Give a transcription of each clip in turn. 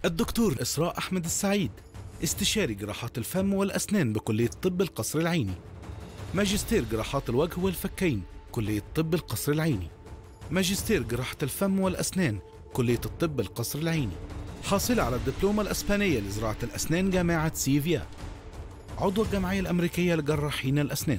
الدكتور إسراء أحمد السعيد استشاري جراحات الفم والأسنان بكلية طب القصر العيني ماجستير جراحات الوجه والفكين كلية طب القصر العيني ماجستير جراحة الفم والأسنان كلية الطب القصر العيني حاصلة على الدبلومة الأسبانية لزراعة الأسنان جامعة سيفيا عضو الجمعية الأمريكية لجراحين الأسنان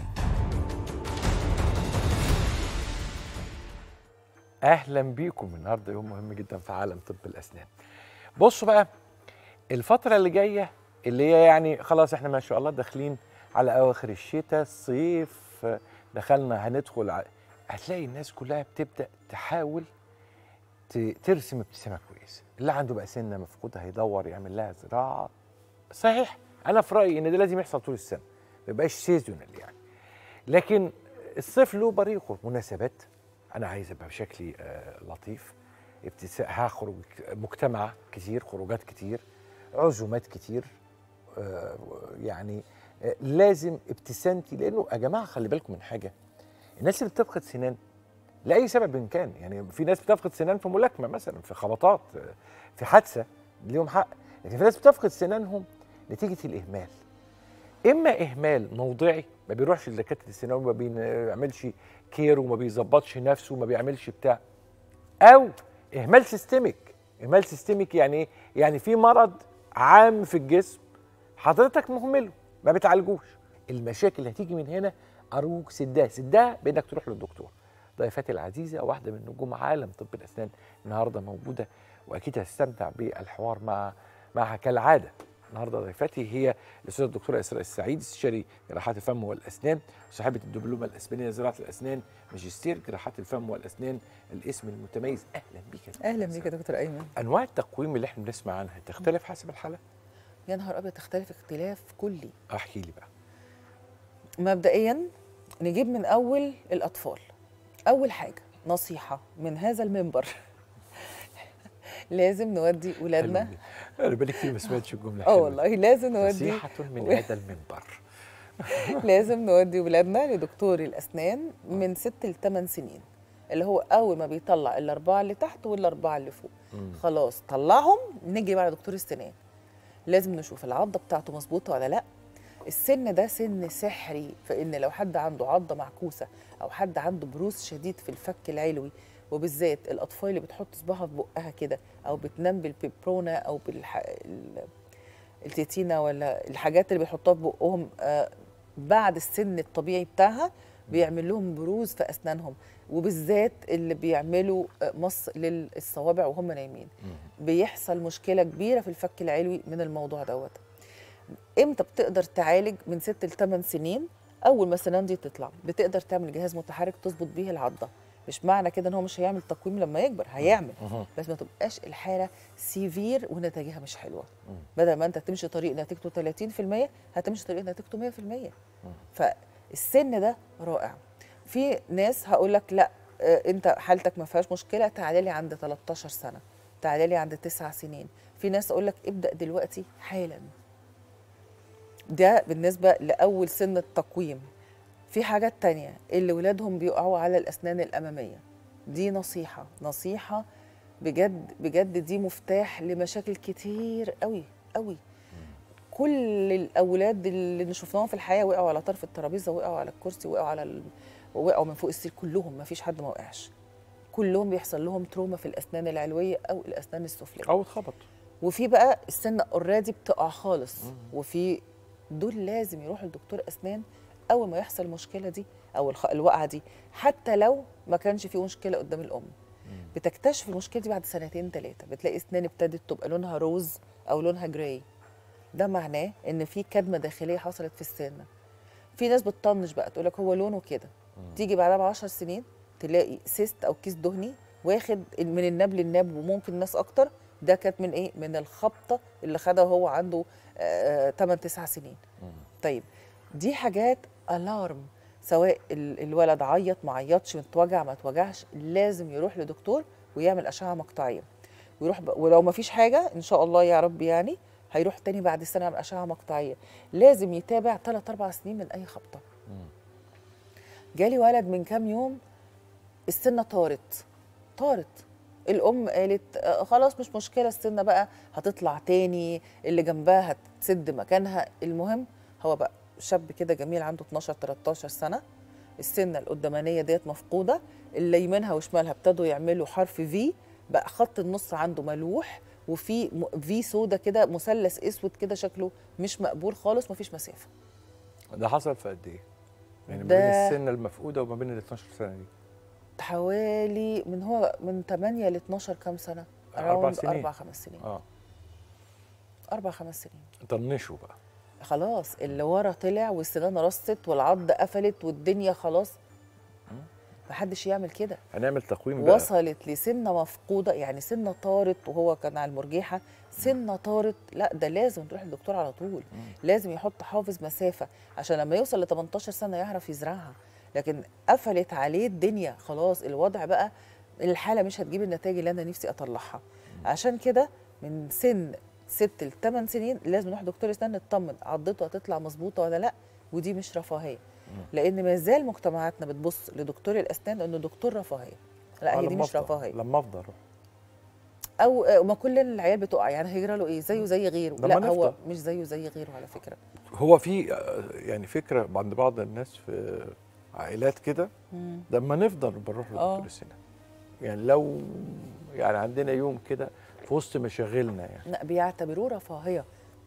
اهلا بيكم النهارده يوم مهم جدا في عالم طب الاسنان بصوا بقى الفتره اللي جايه اللي هي يعني خلاص احنا ما شاء الله داخلين على اواخر الشتاء الصيف دخلنا هندخل ع... هتلاقي الناس كلها بتبدا تحاول ت- ترسم ابتسامه كويسه اللي عنده بقى سنه مفقوده هيدور يعمل لها زراعه صحيح انا في رايي ان ده لازم يحصل طول السنه ما يبقاش سيزونال يعني لكن الصيف له بريقه مناسبات انا عايز ابقى بشكلي آه، لطيف ابتسا... هخرج مجتمع كتير خروجات كتير عزومات كتير آه، يعني آه، لازم ابتسامتي لانه يا جماعه خلي بالكم من حاجه الناس اللي بتفقد سنان لاي سبب إن كان يعني في ناس بتفقد سنان في ملاكمه مثلا في خبطات آه، في حادثه ليهم حق لكن في ناس بتفقد سنانهم نتيجه الاهمال اما اهمال موضعي ما بيروحش لدكاتره السنان وما بيعملش كير وما بيظبطش نفسه وما بيعملش بتاع او اهمال سيستميك اهمال سيستميك يعني ايه يعني في مرض عام في الجسم حضرتك مهمله ما بتعالجوش المشاكل اللي هتيجي من هنا ارجوك سدها سدها بانك تروح للدكتور ضيفتي العزيزه واحده من نجوم عالم طب الاسنان النهارده موجوده واكيد هتستمتع بالحوار مع معها كالعاده النهارده ضيفتي هي الاستاذه الدكتوره اسراء السعيد استشاري جراحات الفم والاسنان صاحبه الدبلومه الاسبانيه لزراعه الاسنان ماجستير جراحات الفم والاسنان الاسم المتميز اهلا بيك يا دكتورة اهلا إسراء. بيك يا دكتور ايمن انواع التقويم اللي احنا بنسمع عنها تختلف حسب الحاله يا نهار ابيض تختلف اختلاف كلي احكي لي بقى مبدئيا نجيب من اول الاطفال اول حاجه نصيحه من هذا المنبر لازم نودي ولادنا حلو دي. انا بقالي كتير ما سمعتش الجمله اه الحلوة والله لازم دي. نودي نصيحه من هذا المنبر لازم نودي ولادنا لدكتور الاسنان من ست لثمان سنين اللي هو اول ما بيطلع الاربعه اللي تحت والاربعه اللي فوق مم. خلاص طلعهم نيجي بقى لدكتور السنان لازم نشوف العضه بتاعته مظبوطه ولا لا السن ده سن سحري فان لو حد عنده عضه معكوسه او حد عنده بروز شديد في الفك العلوي وبالذات الاطفال اللي بتحط صباعها في بقها كده او بتنام بالبيبرونا او بالح... ال- التيتينا ولا الحاجات اللي بيحطوها في بقهم آه، بعد السن الطبيعي بتاعها بيعمل لهم بروز في اسنانهم وبالذات اللي بيعملوا آه، مص للصوابع وهم نايمين بيحصل مشكله كبيره في الفك العلوي من الموضوع دوت امتى بتقدر تعالج من ست لثمان سنين اول ما السنان دي تطلع بتقدر تعمل جهاز متحرك تظبط بيه العضه مش معنى كده ان هو مش هيعمل تقويم لما يكبر هيعمل مهم. بس ما تبقاش الحاله سيفير ونتائجها مش حلوه بدل ما انت تمشي طريق نتيجته 30% هتمشي طريق نتيجته 100% فالسن ده رائع في ناس هقول لك لا آه، انت حالتك ما فيهاش مشكله تعالى لي عند 13 سنه تعالى لي عند 9 سنين في ناس اقول لك ابدا دلوقتي حالا ده بالنسبه لاول سن التقويم في حاجات تانية اللي ولادهم بيقعوا على الاسنان الاماميه دي نصيحه نصيحه بجد بجد دي مفتاح لمشاكل كتير قوي قوي كل الاولاد اللي شفناهم في الحياه وقعوا على طرف الترابيزه وقعوا على الكرسي وقعوا على ال... وقعوا من فوق السرير كلهم ما فيش حد ما وقعش كلهم بيحصل لهم تروما في الاسنان العلويه او الاسنان السفليه او اتخبط وفي بقى السنه اوريدي بتقع خالص وفي دول لازم يروحوا لدكتور اسنان اول ما يحصل المشكله دي او الخ- الوقعه دي حتى لو ما كانش في مشكله قدام الام بتكتشف المشكله دي بعد سنتين ثلاثه بتلاقي اسنان ابتدت تبقى لونها روز او لونها جراي ده معناه ان في كدمه داخليه حصلت في السنه في ناس بتطنش بقى تقول لك هو لونه كده تيجي بعدها ب 10 سنين تلاقي سيست او كيس دهني واخد من الناب للناب وممكن ناس اكتر ده كانت من ايه من الخبطه اللي خدها وهو عنده 8 9 سنين طيب دي حاجات الارم سواء ال- الولد عيط ما عيطش متوجع ما اتوجعش لازم يروح لدكتور ويعمل اشعه مقطعيه ويروح ب... ولو ما فيش حاجه ان شاء الله يا رب يعني هيروح تاني بعد سنه يعمل اشعه مقطعيه لازم يتابع 3 4 سنين من اي خبطه جالي ولد من كام يوم السنه طارت طارت الام قالت آه، خلاص مش مشكله السنه بقى هتطلع تاني اللي جنبها هتسد مكانها المهم هو بقى شاب كده جميل عنده 12 13 سنه السنه القدامانيه ديت مفقوده اللي يمينها وشمالها ابتدوا يعملوا حرف في بقى خط النص عنده ملوح وفي م- في سودا كده مثلث اسود كده شكله مش مقبول خالص مفيش مسافه ده حصل في قد ايه؟ يعني ما ده- بين السن المفقوده وما بين ال 12 سنه دي حوالي من هو من 8 ل 12 كام سنه؟ أربع around سنين. اربع خمس سنين اه اربع خمس سنين طنشوا بقى خلاص اللي ورا طلع والسنان رصت والعض قفلت والدنيا خلاص محدش يعمل كده هنعمل تقويم بقى وصلت لسنه مفقوده يعني سنه طارت وهو كان على المرجيحه سنه طارت لا ده لازم تروح للدكتور على طول لازم يحط حافظ مسافه عشان لما يوصل ل 18 سنه يعرف يزرعها لكن قفلت عليه الدنيا خلاص الوضع بقى الحاله مش هتجيب النتائج اللي انا نفسي اطلعها عشان كده من سن ست لثمان سنين لازم نروح دكتور اسنان نطمن عضته هتطلع مظبوطه ولا لا ودي مش رفاهيه لان ما زال مجتمعاتنا بتبص لدكتور الاسنان انه دكتور رفاهيه لا آه، هي دي لما مش أفضى- رفاهيه لما افضل أروح. او آه، ما كل العيال بتقع يعني هيجرى له ايه زيه زي غيره لما لا هو نفضى. مش زيه زي غيره على فكره هو في آه، يعني فكره عند بعض الناس في عائلات كده لما نفضل بنروح آه. لدكتور السنان يعني لو يعني عندنا يوم كده في وسط مشاغلنا يعني لا بيعتبروه رفاهيه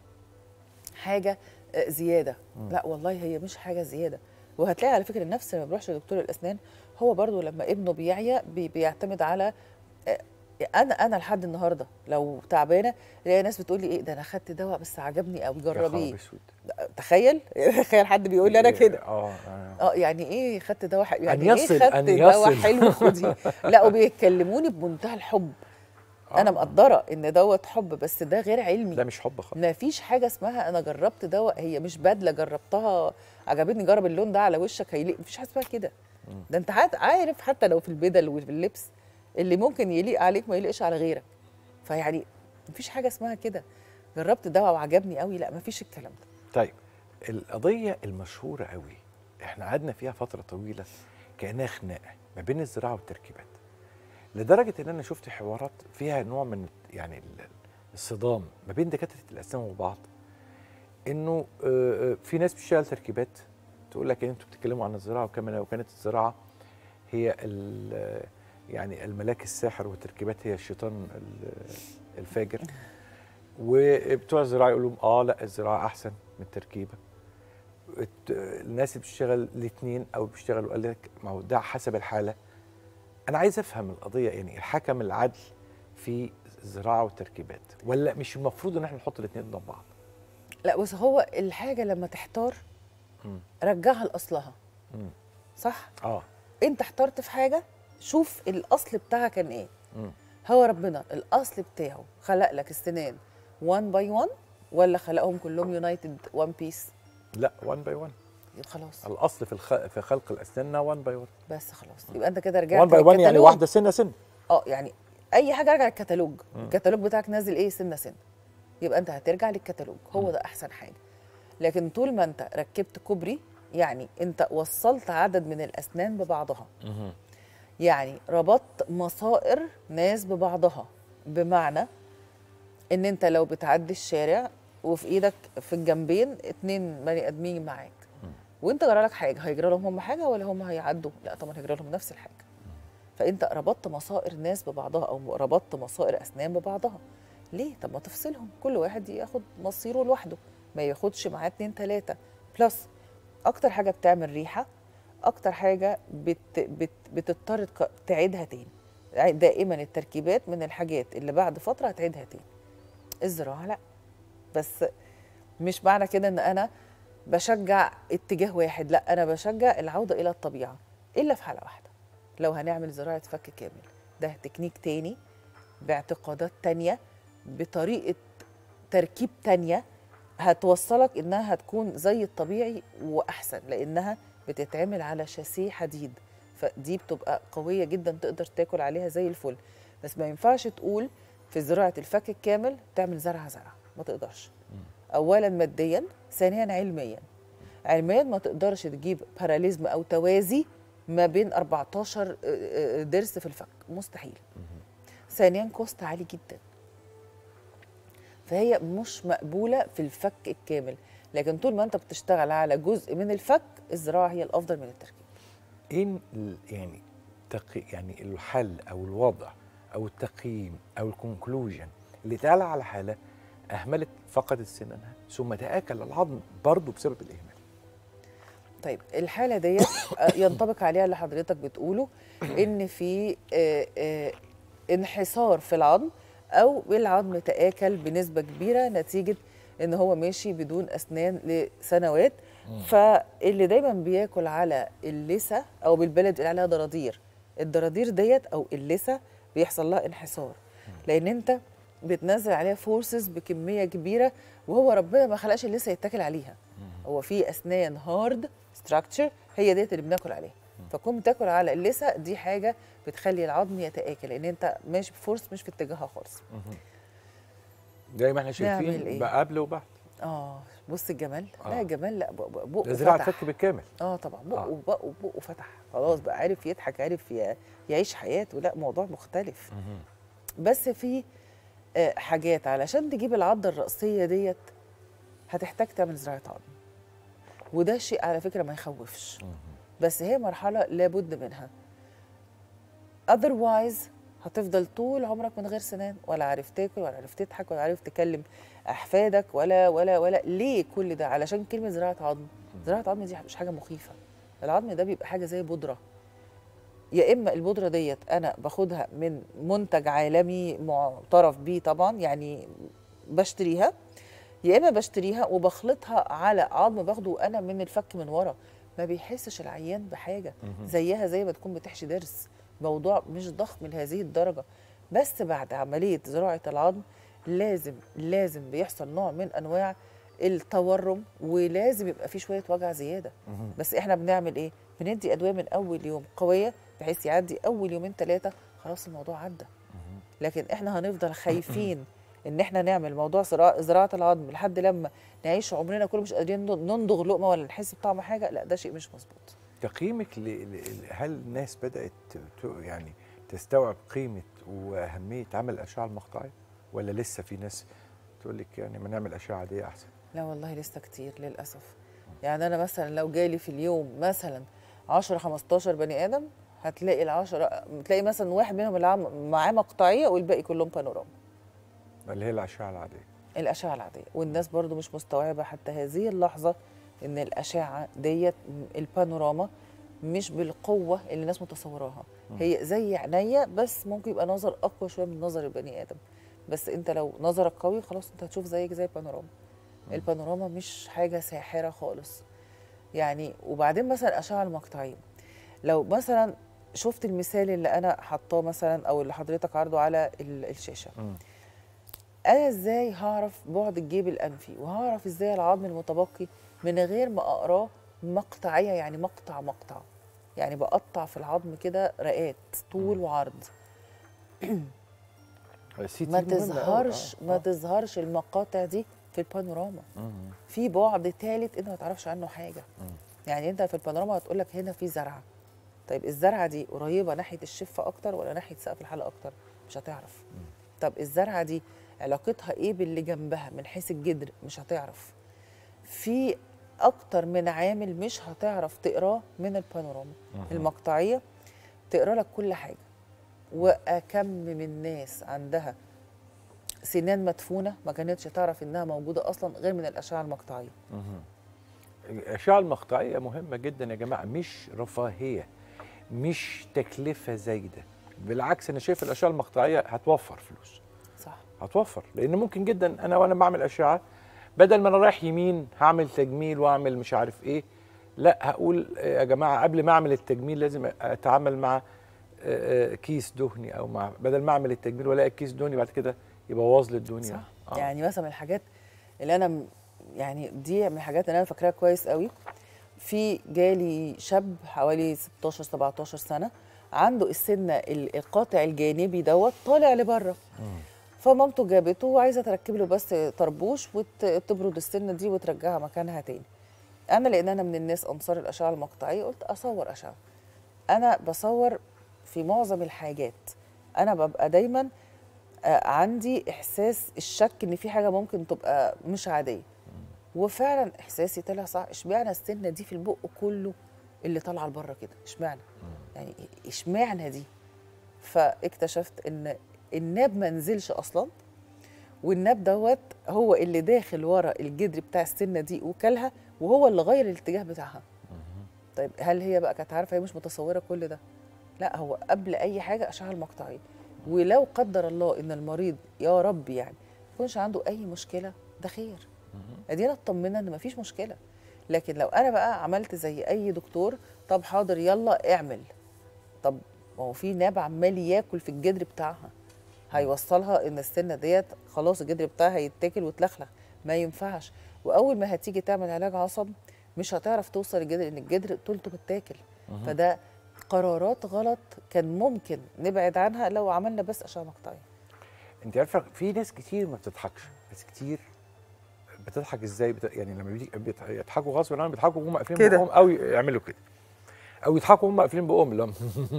حاجه آه، زياده لا والله هي مش حاجه زياده وهتلاقي على فكره النفس اللي ما بيروحش لدكتور الاسنان هو برضو لما ابنه بيعيا بي بيعتمد على آه، انا انا لحد النهارده لو تعبانه الاقي ناس بتقول لي ايه ده انا خدت دواء بس عجبني قوي يا خبر جربيه أسود. تخيل تخيل حد بيقول لي انا كده اه آه. اه يعني ايه خدت دواء حلو يعني أن يصل- ايه خدت أن دواء يصل. حلو خدي لا وبيكلموني بمنتهى الحب انا آه. مقدره ان دوت حب بس ده غير علمي ده مش حب خالص ما فيش حاجه اسمها انا جربت دواء هي مش بدله جربتها عجبتني جرب اللون ده على وشك هيليق مفيش حاجه اسمها كده ده انت عاد- عارف حتى لو في البدل وفي اللبس اللي ممكن يليق عليك ما يليقش على غيرك فيعني مفيش حاجه اسمها كده جربت دواء وعجبني قوي لا مفيش الكلام ده طيب القضيه المشهوره قوي احنا قعدنا فيها فتره طويله كانها خناقه ما بين الزراعه والتركيبات لدرجه ان انا شفت حوارات فيها نوع من يعني ال- الصدام ما بين دكاتره الاسنان وبعض انه آه، آه، في ناس بتشتغل تركيبات تقول لك ان انتوا بتتكلموا عن الزراعه وكما لو كانت الزراعه هي ال- يعني الملاك الساحر والتركيبات هي الشيطان ال- الفاجر وبتوع الزراعه يقولوا لهم اه لا الزراعه احسن من التركيبه الت- الناس اللي بتشتغل الاثنين او بيشتغلوا قال لك ما هو ده حسب الحاله انا عايز افهم القضيه يعني الحكم العدل في الزراعه والتركيبات ولا مش المفروض ان احنا نحط الاثنين قدام بعض لا بس هو الحاجه لما تحتار مم. رجعها لاصلها مم. صح اه انت احترت في حاجه شوف الاصل بتاعها كان ايه مم. هو ربنا الاصل بتاعه خلق لك السنان 1 باي 1 ولا خلقهم كلهم يونايتد 1 بيس لا 1 باي 1 خلاص الاصل في الخ... في خلق الاسنان 1 باي 1 بس خلاص يبقى انت كده رجعت 1 باي 1 يعني للكتالوج. واحده سنه سنه اه يعني اي حاجه ارجع للكتالوج الكتالوج بتاعك نازل ايه سنه سنه يبقى انت هترجع للكتالوج هو ده احسن حاجه لكن طول ما انت ركبت كوبري يعني انت وصلت عدد من الاسنان ببعضها يعني ربطت مصائر ناس ببعضها بمعنى ان انت لو بتعدي الشارع وفي ايدك في الجنبين اتنين بني ادمين معاك وانت جرى لك حاجه هيجرى لهم هم حاجه ولا هم هيعدوا لا طبعا هيجرى لهم نفس الحاجه فانت ربطت مصائر ناس ببعضها او ربطت مصائر اسنان ببعضها ليه طب ما تفصلهم كل واحد ياخد مصيره لوحده ما ياخدش معاه اتنين تلاته بلس اكتر حاجه بتعمل ريحه اكتر حاجه بت بت بتضطر تك- تعيدها تاني دائما التركيبات من الحاجات اللي بعد فتره هتعيدها تاني الزراعه لا بس مش معنى كده ان انا بشجع اتجاه واحد لا انا بشجع العوده الى الطبيعه الا في حاله واحده لو هنعمل زراعه فك كامل ده تكنيك تاني باعتقادات تانية بطريقه تركيب تانية هتوصلك انها هتكون زي الطبيعي واحسن لانها بتتعمل على شاسيه حديد فدي بتبقى قويه جدا تقدر تاكل عليها زي الفل بس ما ينفعش تقول في زراعه الفك الكامل تعمل زرعه زرعه ما تقدرش اولا ماديا ثانيا علميا علميا ما تقدرش تجيب باراليزم او توازي ما بين 14 ضرس في الفك مستحيل ثانيا كوست عالي جدا فهي مش مقبوله في الفك الكامل لكن طول ما انت بتشتغل على جزء من الفك الزراعه هي الافضل من التركيب ايه ال- يعني تقي يعني الحل او الوضع او التقييم او الكونكلوجن اللي اتقال على حاله اهملت فقدت سنانها ثم تاكل العظم برضه بسبب الاهمال طيب الحاله ديت آه، ينطبق عليها اللي حضرتك بتقوله ان في آه، آه، انحسار في العظم او العظم تاكل بنسبه كبيره نتيجه ان هو ماشي بدون اسنان لسنوات فاللي دايما بياكل على اللثه او بالبلد يقول عليها ضرادير الضرادير ديت او اللثه بيحصل لها انحسار لان انت بتنزل عليها فورسز بكميه كبيره وهو ربنا ما خلقش اللثه يتاكل عليها هو في اسنان هارد ستراكشر هي ديت اللي بناكل عليها فكون بتاكل على اللثه دي حاجه بتخلي العظم يتاكل لان انت ماشي بفورس مش في اتجاهها خالص زي ما احنا نعمل شايفين إيه؟ بقى قبل وبعد اه بص الجمال آه. لا جمال لا بق- بق- بقه ده زراعه فتح. فك بالكامل اه طبعا بقه آه. بقه بقه فتح خلاص بقى عارف يضحك عارف ي- يعيش حياته لا موضوع مختلف بس في آه، حاجات علشان تجيب العضه الرأسيه ديت هتحتاج تعمل زراعه عظم وده شيء على فكره ما يخوفش بس هي مرحله لابد منها otherwise هتفضل طول عمرك من غير سنان ولا عارف تاكل ولا عارف تضحك ولا عارف تكلم احفادك ولا ولا ولا ليه كل ده علشان كلمه زراعه عظم زراعه عظم دي مش حاجه مخيفه العظم ده بيبقى حاجه زي بودره يا اما البودره ديت انا باخدها من منتج عالمي معترف بيه طبعا يعني بشتريها يا اما بشتريها وبخلطها على عظم باخده انا من الفك من ورا ما بيحسش العيان بحاجه زيها زي ما تكون بتحشي ضرس موضوع مش ضخم لهذه الدرجه بس بعد عمليه زراعه العظم لازم لازم بيحصل نوع من انواع التورم ولازم يبقى في شويه وجع زياده بس احنا بنعمل ايه بندي ادويه من اول يوم قويه بحيث يعدي اول يومين ثلاثه خلاص الموضوع عدى لكن احنا هنفضل خايفين ان احنا نعمل موضوع زراعه زراعة العظم لحد لما نعيش عمرنا كله مش قادرين نندغ لقمه ولا نحس بطعم حاجه لا ده شيء مش مظبوط تقييمك ل... ل... هل الناس بدات ت... يعني تستوعب قيمه واهميه عمل الاشعه المقطعيه ولا لسه في ناس تقول لك يعني ما نعمل اشعه عاديه احسن لا والله لسه كتير للاسف يعني انا مثلا لو جالي في اليوم مثلا 10 15 بني ادم هتلاقي العشرة تلاقي مثلا واحد منهم اللي عم- معاه مقطعيه والباقي كلهم بانوراما اللي هي الاشعه العاديه الاشعه العاديه والناس برضو مش مستوعبه حتى هذه اللحظه ان الاشعه ديت البانوراما مش بالقوه اللي الناس متصوراها هي زي عينيا بس ممكن يبقى نظر اقوى شويه من نظر البني ادم بس انت لو نظرك قوي خلاص انت هتشوف زيك زي البانوراما البانوراما مش حاجه ساحره خالص يعني وبعدين مثلا الاشعه المقطعيه لو مثلا شفت المثال اللي انا حطاه مثلا او اللي حضرتك عارضه على ال- الشاشه انا ازاي هعرف بعد الجيب الانفي وهعرف ازاي العظم المتبقي من غير ما اقراه مقطعيه يعني مقطع مقطع يعني بقطع في العظم كده رقات طول وعرض السي تي ما مهم أوي. تظهرش آه، ما آه. تظهرش المقاطع دي في البانوراما في بعد ثالث انت ما تعرفش عنه حاجه يعني انت في البانوراما هتقول لك هنا في زرعه طيب الزرعه دي قريبه ناحيه الشفه اكتر ولا ناحيه سقف الحلقه اكتر مش هتعرف طب الزرعه دي علاقتها ايه باللي جنبها من حيث الجدر مش هتعرف في اكتر من عامل مش هتعرف تقراه من البانوراما المقطعيه تقرا لك كل حاجه واكم من ناس عندها سنان مدفونه ما كانتش تعرف انها موجوده اصلا غير من الاشعه المقطعيه الاشعه المقطعيه مهمه جدا يا جماعه مش رفاهيه مش تكلفه زايده بالعكس انا شايف الاشعه المقطعيه هتوفر فلوس صح هتوفر لان ممكن جدا انا وانا بعمل اشعه بدل ما انا رايح يمين هعمل تجميل واعمل مش عارف ايه لا هقول آه، يا جماعه قبل ما اعمل التجميل لازم اتعامل مع آه، آه، كيس دهني او مع بدل ما اعمل التجميل والاقي كيس دهني بعد كده يبوظ لي الدنيا صح آه. يعني مثلا من الحاجات اللي انا م- يعني دي من الحاجات اللي انا فاكراها كويس قوي في جالي شاب حوالي 16 17 سنه عنده السنه ال- القاطع الجانبي دوت طالع لبره فمامته جابته وعايزه تركب له بس طربوش وتبرد السنه دي وترجعها مكانها تاني انا لان انا من الناس انصار الاشعه المقطعيه قلت اصور اشعه انا بصور في معظم الحاجات انا ببقى دايما آه، عندي احساس الشك ان في حاجه ممكن تبقى مش عاديه وفعلا احساسي طلع صح اشمعنى السنه دي في البق كله اللي طالعه لبره كده اشمعنى يعني اشمعنى دي فاكتشفت ان الناب ما نزلش اصلا والناب دوت هو اللي داخل ورا الجدر بتاع السنه دي وكلها وهو اللي غير الاتجاه بتاعها طيب هل هي بقى كانت عارفه هي مش متصوره كل ده لا هو قبل اي حاجه اشعه المقطعيه ولو قدر الله ان المريض يا رب يعني يكونش عنده اي مشكله ده خير ادينا اطمنا ان مفيش مشكله لكن لو انا بقى عملت زي اي دكتور طب حاضر يلا اعمل طب ما هو في ناب عمال ياكل في الجدر بتاعها هيوصلها ان السنه ديت خلاص الجدر بتاعها هيتاكل وتلخلخ ما ينفعش واول ما هتيجي تعمل علاج عصب مش هتعرف توصل الجدر ان الجدر طولته متاكل فده قرارات غلط كان ممكن نبعد عنها لو عملنا بس اشعه مقطعيه انت عارفه في ناس كتير ما بتضحكش ناس كتير بتضحك ازاي بت... يعني لما بيجي بيت- يضحكوا غصب عنهم بيضحكوا وهم قافلين كده. بقهم او يعملوا كده او يضحكوا وهم قافلين بقهم اللي هم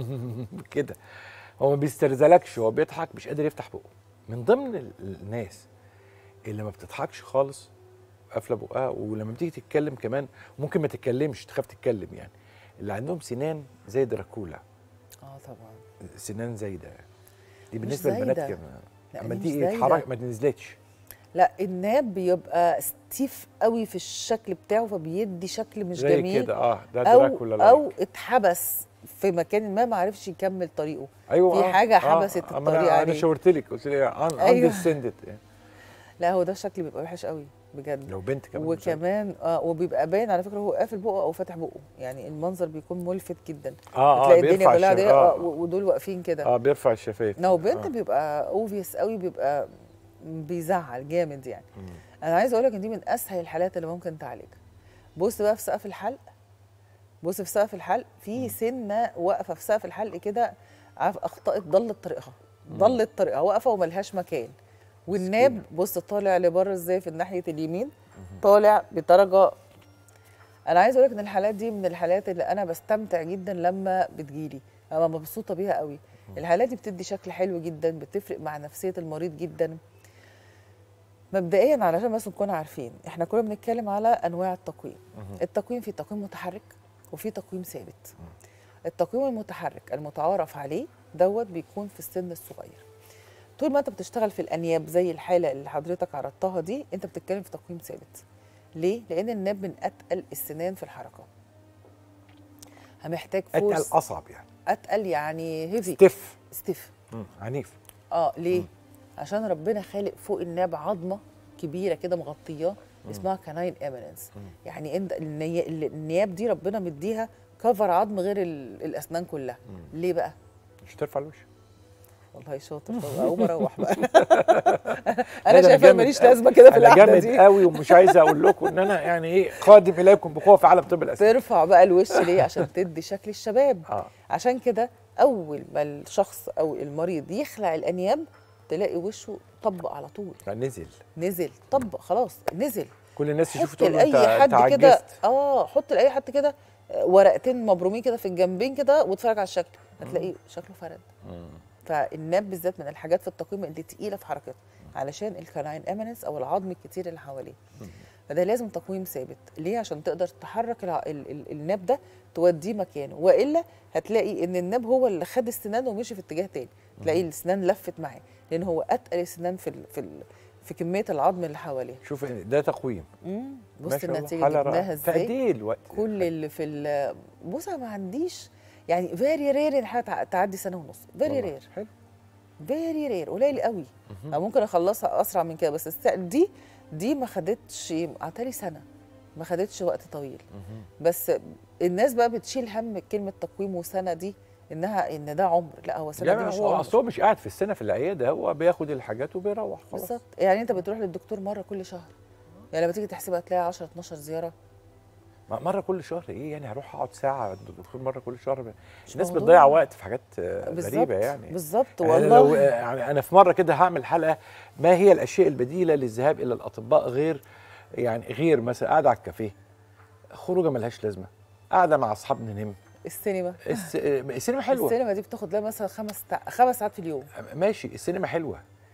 كده هو ما بيسترزلكش هو بيضحك مش قادر يفتح بقه من ضمن ال- الناس اللي ما بتضحكش خالص قافله بقها ولما بتيجي تتكلم كمان ممكن ما تتكلمش تخاف تتكلم يعني اللي عندهم سنان زي دراكولا اه طبعا سنان زايده دي بالنسبه زايدة. للبنات كمان لا، اما دي دي مش ايه زايدة. اتحرك ما تنزلتش لا الناب بيبقى ستيف قوي في الشكل بتاعه فبيدي شكل مش زي جميل كده اه ده او دراكولا لايك. او اتحبس في مكان ما ما عرفش يكمل طريقه ايوه في آه، حاجة آه، حبست أما الطريق انا, أنا عليه. شاورت لك قلت لي أيوة. اندرستاند يعني. لا هو ده الشكل بيبقى وحش قوي بجد لو بنت كمان مش عارف. وكمان اه وبيبقى باين على فكره هو قافل بقه او فاتح بقه يعني المنظر بيكون ملفت جدا اه اه تلاقي الدنيا بيرفع كلها الشف... دي آه. آه, ودول واقفين كده اه بيرفع الشفايف لو بنت آه. بيبقى اوفيس قوي بيبقى بيزعل جامد يعني انا عايزه اقول لك ان دي من اسهل الحالات اللي ممكن تعالجها بص بقى في سقف الحلق بص في سقف الحلق في سنه واقفه في سقف الحلق كده عارف اخطات ضلت طريقها ضلت طريقها واقفه وملهاش مكان والناب بص طالع لبره ازاي في ناحيه اليمين طالع بدرجه انا عايزه اقول لك ان الحالات دي من الحالات اللي انا بستمتع جدا لما بتجيلي انا مبسوطه بيها قوي الحالات دي بتدي شكل حلو جدا بتفرق مع نفسيه المريض جدا مبدئيا علشان بس نكون عارفين احنا كنا بنتكلم على انواع التقويم التقويم في تقويم متحرك وفي تقويم ثابت التقويم المتحرك المتعارف عليه دوت بيكون في السن الصغير طول ما انت بتشتغل في الانياب زي الحاله اللي حضرتك عرضتها دي انت بتتكلم في تقويم ثابت ليه لان الناب من اتقل السنان في الحركه محتاج اتقل فورس اصعب يعني اتقل يعني هيفي ستيف ستيف مم. عنيف اه ليه عشان ربنا خالق فوق الناب عظمه كبيره كده مغطياه اسمها كاناين ايميننس يعني انت الني... النياب دي ربنا مديها كفر عظم غير ال... الاسنان كلها ليه بقى مش ترفع الوش والله شاطر اقوم اروح بقى لا، انا ده شايفه جامد ماليش أوي. لازمه كده في انا القعده جامد دي قوي ومش عايز اقول لكم ان انا يعني ايه قادم اليكم بقوه في عالم طب الاسنان ترفع بقى الوش ليه عشان تدي شكل الشباب اه عشان كده اول ما الشخص او المريض يخلع الانياب تلاقي وشه طبق على طول نزل نزل طبق خلاص نزل كل الناس تشوف حط تقول له انت لاي انت حد كده عجزت اه حط لاي حد كده آه، ورقتين مبرومين كده في الجنبين كده واتفرج على الشكل هتلاقيه شكله فرد فالناب بالذات من الحاجات في التقويم اللي تقيله في حركتها علشان الكاناين اميننس او العظم الكتير اللي حواليه فده لازم تقويم ثابت ليه عشان تقدر تحرك الع... ال... ال... الناب ده توديه مكانه والا هتلاقي ان الناب هو اللي خد السنان ومشي في اتجاه تاني تلاقي السنان لفت معاه لان هو اتقل السنان في ال... في ال... في كميه العظم اللي حواليه شوف ده تقويم مم. ما بص شاء الله. النتيجه حالة جبناها رائعة. في قد ازاي ايه الوقت كل اللي في ال- بص أنا ما عنديش يعني فيري رير ان حاجه تع- تعدي سنه ونص فيري والله. رير حلو فيري رير قليل قوي أنا ممكن اخلصها اسرع من كده بس الس- دي دي ما خدتش عتالي سنه ما خدتش وقت طويل بس الناس بقى بتشيل هم كلمه تقويم وسنه دي انها ان ده عمر لا هو سنه دي يعني مش هو عمر اصل هو مش قاعد في السنه في العياده هو بياخد الحاجات وبيروح خلاص بالظبط يعني انت بتروح للدكتور مره كل شهر يعني لما تيجي تحسبها تلاقي 10 12 زياره ما- مره كل شهر ايه يعني هروح اقعد ساعه عند الدكتور مره كل شهر مش الناس موضوع. بتضيع وقت في حاجات آه، بالظبط غريبه يعني بالظبط يعني أنا لو والله يعني انا في مره كده هعمل حلقه ما هي الاشياء البديله للذهاب الى الاطباء غير يعني غير مثلا قاعده على الكافيه خروجه ملهاش لازمه قاعده مع اصحابنا ننام السينما الس... السينما حلوه السينما دي بتاخد لها مثلا خمس تع... خمس ساعات في اليوم ماشي السينما حلوه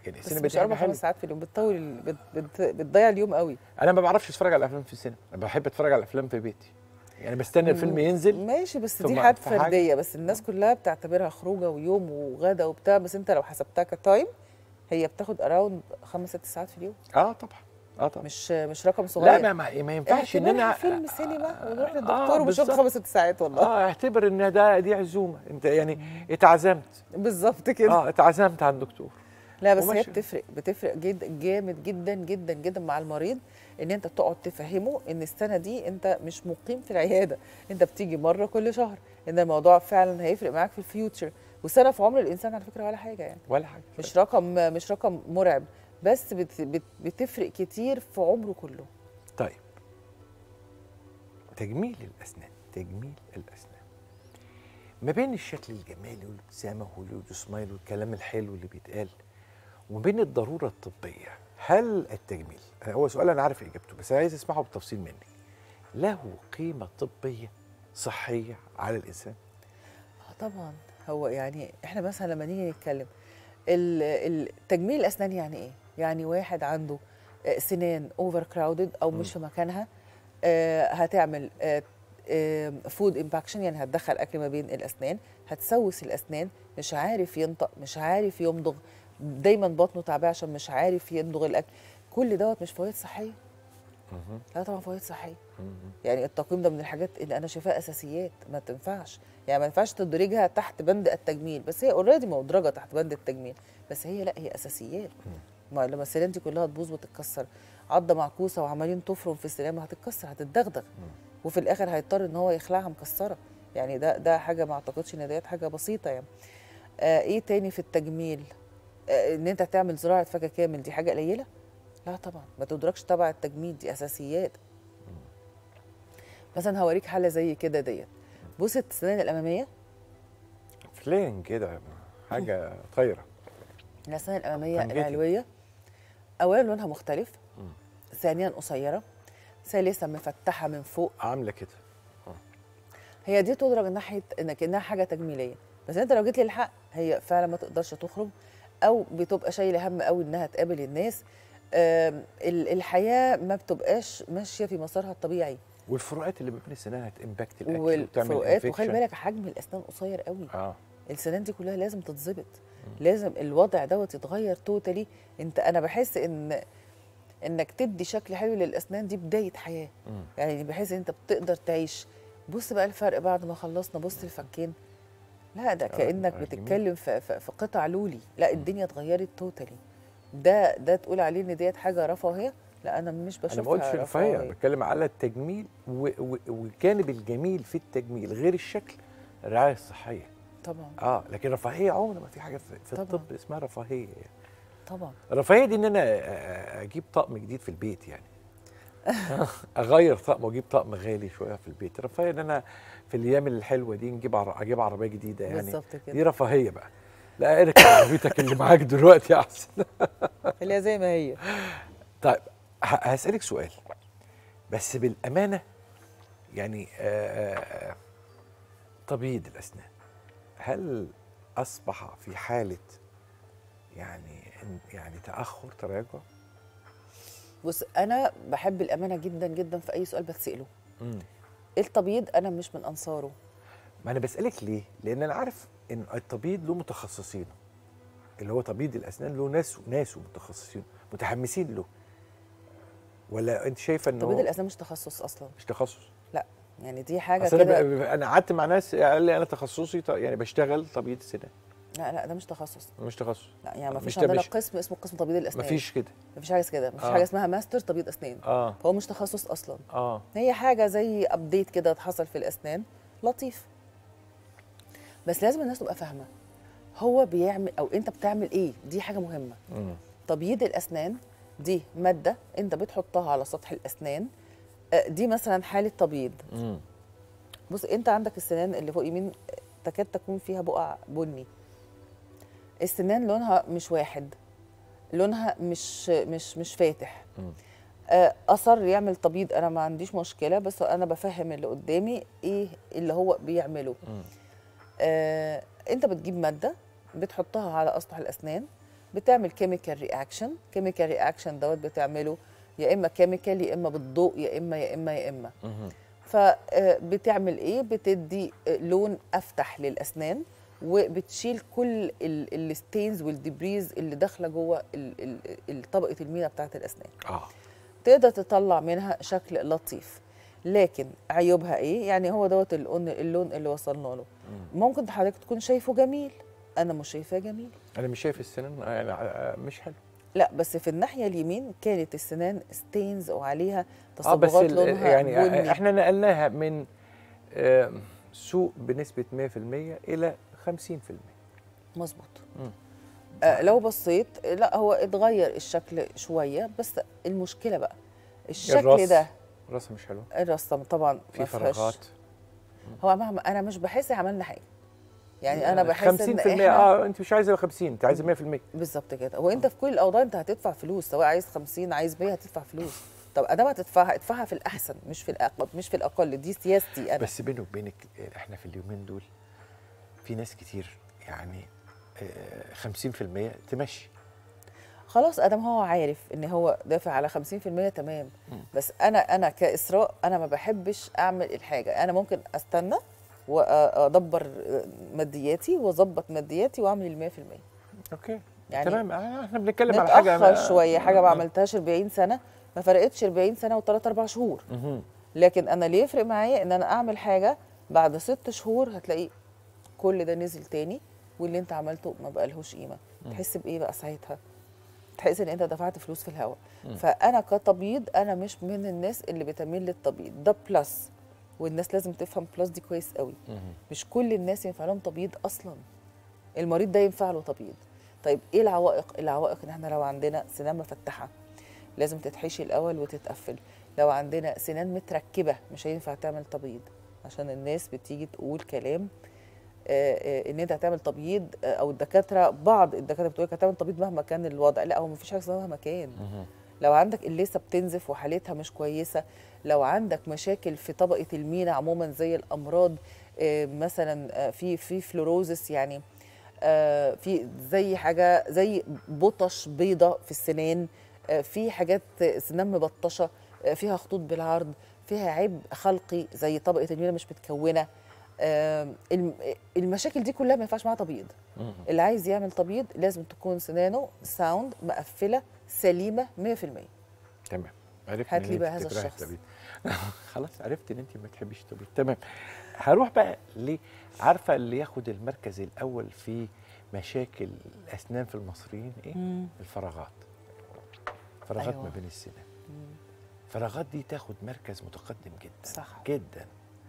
يعني بس السينما مش دي حاجه اربع حلوه خمس ساعات في اليوم بتطول ال- بت بت بتضيع اليوم قوي انا ما بعرفش اتفرج على افلام في السينما انا بحب اتفرج على افلام في بيتي يعني بستنى الفيلم ينزل ماشي بس ثم دي حاجات في حاجة- فرديه بس الناس كلها بتعتبرها خروجه ويوم وغدا وبتاع بس انت لو حسبتها كتايم هي بتاخد اراوند خمس ست ساعات في اليوم اه طبعا اه طبعا مش مش رقم صغير لا ما, ما, ما ينفعش ان اعتبرها انا فيلم سينما ونروح آه، للدكتور وبنشوف بالظبط. خمس ست ساعات والله اه اعتبر ان ده دي عزومه انت يعني اتعزمت بالظبط كده اه اتعزمت على الدكتور لا بس هي وماشي. بتفرق بتفرق جد جامد جدا جدا جدا مع المريض ان انت تقعد تفهمه ان السنه دي انت مش مقيم في العياده انت بتيجي مره كل شهر ان الموضوع فعلا هيفرق معاك في الفيوتشر وسنه في عمر الانسان على فكره ولا حاجه يعني ولا حاجه مش رقم مش رقم مرعب بس بت بت بتفرق كتير في عمره كله طيب تجميل الاسنان تجميل الاسنان ما بين الشكل الجمالي والابتسامه والسمايل والكلام الحلو اللي بيتقال وما بين الضروره الطبيه هل التجميل هو سؤال انا عارف اجابته بس عايز اسمعه بالتفصيل منك له قيمه طبيه صحيه على الانسان اه طبعا هو يعني احنا مثلا لما نيجي نتكلم ال- ال- تجميل الاسنان يعني ايه يعني واحد عنده آه، سنان اوفر كراودد او مش في مكانها آه، هتعمل فود امباكشن يعني هتدخل اكل ما بين الاسنان هتسوس الاسنان مش عارف ينطق مش عارف يمضغ دايما بطنه تعبان عشان مش عارف يمضغ الاكل كل دوت مش فوائد صحيه لا طبعا فوائد صحيه يعني التقويم ده من الحاجات اللي انا شايفاها اساسيات ما تنفعش يعني ما ينفعش تدرجها تحت بند التجميل بس هي اوريدي مدرجه تحت بند التجميل بس هي لا هي اساسيات ما لما السنان دي كلها تبوظ وتتكسر عضه معكوسه وعمالين تفرم في السنان ما هتتكسر هتتدغدغ وفي الاخر هيضطر ان هو يخلعها مكسره يعني ده ده حاجه ما اعتقدش ان ديت حاجه بسيطه يعني آه ايه تاني في التجميل آه ان انت تعمل زراعه فكه كامل دي حاجه قليله لا طبعا ما تدركش تبع التجميل دي اساسيات مثلا هوريك حاله زي كده ديت بص السنان الاماميه فلين كده حاجه طايره الاسنان الاماميه فنجتي. العلويه اولا لونها مختلف ثانيا قصيره ثالثا مفتحه من فوق عامله كده هي دي تدرج ناحيه انك انها حاجه تجميليه بس انت لو جيت للحق هي فعلا ما تقدرش تخرج او بتبقى شايله هم قوي انها تقابل الناس آم، ال- الحياه ما بتبقاش ماشيه في مسارها الطبيعي والفروقات اللي ما بين السنان هتمباكت الاكل والفروقات وخلي infection. بالك حجم الاسنان قصير قوي اه السنان دي كلها لازم تتظبط لازم الوضع دوت يتغير توتالي انت انا بحس ان انك تدي شكل حلو للاسنان دي بدايه حياه مم. يعني بحيث ان انت بتقدر تعيش بص بقى الفرق بعد ما خلصنا بص الفكين لا ده كانك جميل. بتتكلم في, في, في قطع لولي لا الدنيا اتغيرت توتالي ده ده تقول عليه ان ديت حاجه رفاهيه لا انا مش بشوفها انا ما قلتش رفاهيه بتكلم على التجميل و- و- والجانب الجميل في التجميل غير الشكل الرعايه الصحيه طبعا اه لكن رفاهيه عمر ما في حاجه في, في طبعاً. الطب اسمها رفاهيه يعني. طبعا الرفاهيه دي ان انا أ- أ- اجيب طقم جديد في البيت يعني اغير طقم واجيب طقم غالي شويه في البيت رفاهيه ان انا في الايام الحلوه دي نجيب عر... اجيب عربيه جديده يعني بالظبط كده. دي رفاهيه بقى لا اركب عربيتك اللي معاك دلوقتي احسن اللي هي زي ما هي طيب ه- هسألك سؤال بس بالأمانة يعني آه، آه، تبييض الأسنان هل أصبح في حالة يعني يعني تأخر تراجع؟ بص انا بحب الامانه جدا جدا في اي سؤال بتساله التبييض انا مش من انصاره ما أنا بسألك ليه؟ لأن أنا عارف إن التبييض له متخصصين اللي هو تبييض الأسنان له ناس ناس متخصصين متحمسين له ولا أنت شايفة إن تبييض هو الاسنان مش تخصص اصلا مش تخصص؟ لا يعني دي حاجه اصل انا كده ب- انا قعدت مع ناس قال لي انا تخصصي ط- يعني بشتغل تبييض سنان لا لا ده مش تخصص مش تخصص لا يعني ما مش فيش ده عندنا مش- قسم اسمه قسم تبييض الاسنان مفيش كده ما فيش حاجه كده ما فيش آه. حاجه اسمها ماستر تبييض اسنان اه هو مش تخصص اصلا اه هي حاجه زي ابديت كده حصل في الاسنان لطيف بس لازم الناس تبقى فاهمه هو بيعمل او انت بتعمل ايه دي حاجه مهمه مم. تبييض الاسنان دي ماده انت بتحطها على سطح الاسنان آه، دي مثلا حاله تبييض مم. بص انت عندك السنان اللي فوق يمين تكاد تكون فيها بقع بني السنان لونها مش واحد لونها مش مش مش فاتح مم. آه، اصر يعمل تبييض انا ما عنديش مشكله بس انا بفهم اللي قدامي ايه اللي هو بيعمله مم. آه، انت بتجيب ماده بتحطها على اسطح الاسنان بتعمل كيميكال رياكشن كيميكال رياكشن دوت بتعمله يا اما كيميكال يا اما بالضوء يا اما يا اما يا اما فبتعمل ايه بتدي آه، لون افتح للاسنان وبتشيل كل الستينز والدبريز اللي داخله جوه ال- ال- ال- طبقه المينا بتاعه الاسنان اه تقدر تطلع منها شكل لطيف لكن عيوبها ايه يعني هو دوت اللون اللون اللي وصلنا له ممكن حضرتك تكون شايفه جميل انا مش شايفاه جميل انا مش شايف السنان يعني آه، مش حلو لا بس في الناحيه اليمين كانت السنان ستينز وعليها اه بس تصبغات ال- لونها يعني بني احنا نقلناها من آه، سوق بنسبه 100% الى 50% مظبوط مم. آه لو بصيت لا هو اتغير الشكل شويه بس المشكله بقى الشكل الراس ده راسها مش حلوه الرسم طبعا في ما فيهاش- فراغات هو مهما انا مش بحس عملنا حاجه يعني انا بحس 50% ان احنا اه انت مش عايزه 50 انت عايزه 100% بالظبط كده هو انت في كل الاوضاع انت هتدفع فلوس سواء عايز 50 عايز 100 هتدفع فلوس طب ادام هتدفعها ادفعها في الاحسن مش في الاقل مش في الاقل دي سياستي انا بس بيني وبينك احنا في اليومين دول في ناس كتير يعني آه، 50% تمشي خلاص ادام هو عارف ان هو دافع على 50% تمام بس انا انا كاسراء انا ما بحبش اعمل الحاجه انا ممكن استنى وادبر مادياتي واظبط مادياتي واعمل ال 100% اوكي يعني تمام آه، احنا بنتكلم على حاجه نتاخر شويه حاجه ما عملتهاش 40 سنه ما فرقتش 40 سنه وثلاث اربع شهور مهم. لكن انا اللي يفرق معايا ان انا اعمل حاجه بعد ست شهور هتلاقي كل ده نزل تاني واللي انت عملته ما بقالهوش قيمه تحس بايه بقى ساعتها تحس ان انت دفعت فلوس في الهواء فانا كتبييض انا مش من الناس اللي بتميل للتبييض ده بلس والناس لازم تفهم بلس دي كويس قوي مش كل الناس ينفع لهم تبييض اصلا المريض ده ينفع له تبييض طيب ايه العوائق العوائق ان احنا لو عندنا سنان مفتحه لازم تتحشي الاول وتتقفل لو عندنا سنان متركبه مش هينفع تعمل تبييض عشان الناس بتيجي تقول كلام آه، آه، ان انت هتعمل تبييض آه، او الدكاتره بعض الدكاتره بتقول لك هتعمل تبييض مهما كان الوضع لا هو مفيش حاجه اسمها مهما كان لو عندك اللثه بتنزف وحالتها مش كويسه لو عندك مشاكل في طبقه المينا عموما زي الامراض آه، مثلا آه، في في فلوروزس يعني آه، في زي حاجه زي بطش بيضه في السنان آه، في حاجات سنان مبطشه آه، فيها خطوط بالعرض فيها عيب خلقي زي طبقه المينا مش متكونه آم، الم- المشاكل دي كلها ما ينفعش معاها تبييض اللي عايز يعمل تبييض لازم تكون سنانه ساوند مقفله سليمه 100% تمام عرفت هات إن لي أنت بقى هذا بتكرهي الشخص. التبييض. خلاص عرفت ان انت ما تحبيش التبييض تمام هروح بقى ليه عارفه اللي ياخد المركز الاول في مشاكل الاسنان في المصريين ايه الفراغات فراغات أيوة. ما بين السنان الفراغات دي تاخد مركز متقدم جدا صح. جدا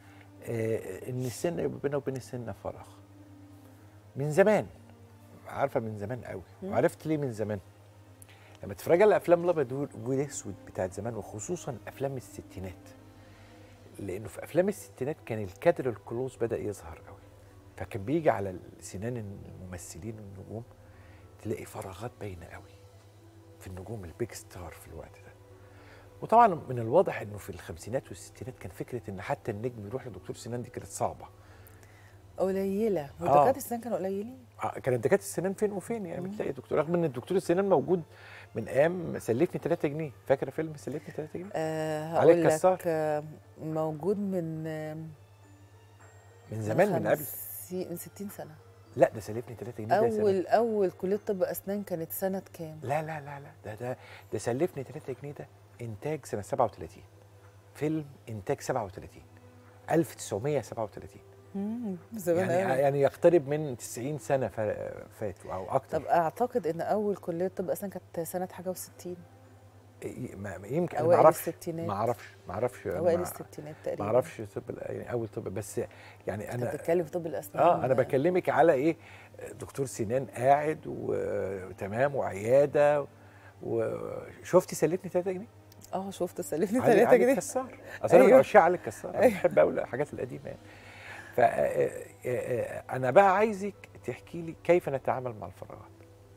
آه ان السن يبقى بينه وبين السن فراغ من زمان عارفه من زمان قوي وعرفت ليه من زمان لما تتفرج على افلام الابيض والاسود بتاعت زمان وخصوصا افلام الستينات لانه في افلام الستينات كان الكادر الكلوز بدا يظهر قوي فكان بيجي على سنان الممثلين النجوم تلاقي فراغات باينه قوي في النجوم البيج ستار في الوقت ده وطبعا من الواضح انه في الخمسينات والستينات كان فكره ان حتى النجم يروح لدكتور سنان دي كانت صعبه قليله آه. ودكاتره السنان كانوا قليلين آه، كانت دكاتره السنان فين وفين يعني بتلاقي دكتور رغم ان الدكتور السنان موجود من ايام سلفني 3 جنيه فاكره فيلم سلفني 3 جنيه آه علي هقول الكسار. لك آه موجود من آه من زمان من قبل خمسين- من 60 سنه لا ده سلفني 3 جنيه ده سنة. اول اول كليه طب اسنان كانت سنه كام لا لا لا لا ده ده ده سلفني 3 جنيه ده انتاج سنه 37 فيلم انتاج 37 1937 مم، زمان يعني قوي يعني يقترب من 90 سنه فا- فاتوا او اكتر طب اعتقد ان اول كليه طب اسنان كانت سنه حاجه و60 ي- ما- ما- يمكن أنا ما أوائل اعرفش الستينات. ما اعرفش ما اعرفش اوائل ما- الستينات تقريبا ما اعرفش طب ال- يعني اول طب بس يعني انت انا بتتكلم في طب الاسنان اه انا بكلمك على ايه دكتور سنان قاعد وتمام وعياده وشفتي سلفني 3 جنيه اه شفت سلفني علي 3 علي جنيه الكسار اصل انا من أيوه. عشاق علي الكسار انا أيوه. بحب قوي الحاجات القديمه يعني ف انا بقى عايزك تحكي لي كيف نتعامل مع الفراغات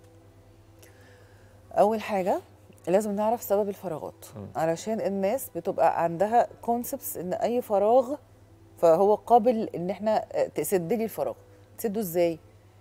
اول حاجه لازم نعرف سبب الفراغات علشان الناس بتبقى عندها كونسبتس ان اي فراغ فهو قابل ان احنا آه، تسد لي الفراغ تسده ازاي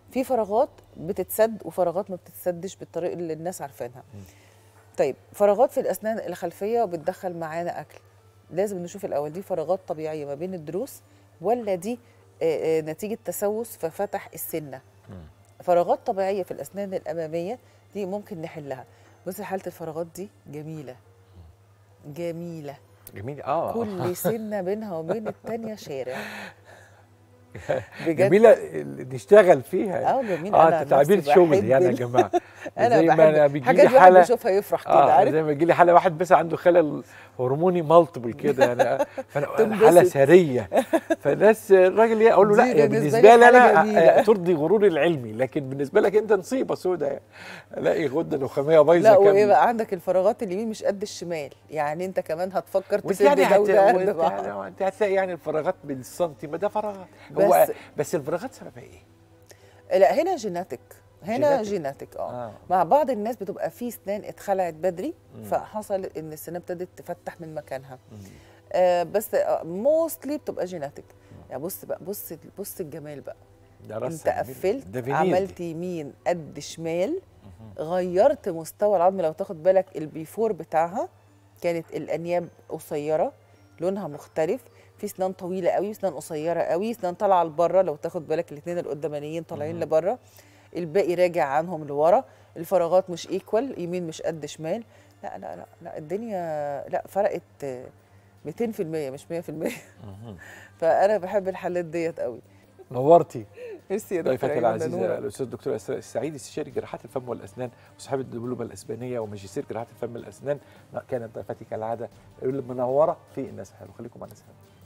في فراغات بتتسد وفراغات ما بتتسدش بالطريقه اللي الناس عارفينها طيب فراغات في الاسنان الخلفيه وبتدخل معانا اكل لازم نشوف الاول دي فراغات طبيعيه ما بين الضروس ولا دي آه، آه، نتيجه تسوس ففتح السنه فراغات طبيعيه في الاسنان الاماميه دي ممكن نحلها بص حاله الفراغات دي جميله جميله جميل اه كل سنه بينها وبين التانيه شارع بجد جميله اللي نشتغل فيها اه جميل اه أنا عن ده تعبير نفسي شغل بحب يعني يا ال- جماعه انا زي ما انا بحب بيجي حاجات لي الواحد حاله بيشوفها يفرح كده اه عارف زي ما يجي لي حاله واحد بس عنده خلل هرموني مالتيبل كده يعني فانا تنبسط. حاله سريه فالناس الراجل إيه، اقول له لا دي يعني بالنسبة بالنسبه لي لي حاجة انا جميلة. آه، ترضي غروري العلمي لكن بالنسبه لك انت نصيبه سوداء يعني الاقي غده نخاميه بايظه لا وايه كاملة. بقى عندك الفراغات اليمين مش قد الشمال يعني انت كمان هتفكر وانت تسد يعني ده هت... وده قد وانت, بعض. يعني انت هتلاقي يعني الفراغات بالسنتي ما ده فراغات هو بس- بس الفراغات سببها ايه؟ لا هنا جيناتيك هنا جيناتيك؟ جيناتيك اه آه. مع بعض الناس بتبقى في اسنان اتخلعت بدري فحصل ان السنان ابتدت تفتح من مكانها آه بس موستلي بتبقى جيناتيك يعني بص بقى بص بص الجمال بقى ده انت راسها جميل. قفلت ده فينير عملت دي. يمين قد شمال غيرت مستوى العظم لو تاخد بالك البيفور بتاعها كانت الانياب قصيره لونها مختلف في اسنان طويله قوي اسنان قصيره قوي اسنان طالعه لبره لو تاخد بالك الاثنين القدامانيين طالعين لبره الباقي راجع عنهم لورا الفراغات مش ايكوال يمين مش قد شمال لا لا لا, لا الدنيا لا فرقت آه، 200% مش 100% فانا بحب الحالات ديت قوي نورتي ميرسي يا دكتور ضيفتي أيمن، ده العزيزه نورك. الاستاذ الدكتور اسراء السعيد استشاري جراحات الفم والاسنان وصاحبه الدبلومه الاسبانيه وماجستير جراحات الفم والاسنان كانت ضيفتي كالعاده منوره في الناس حلو خليكم مع الناس حلو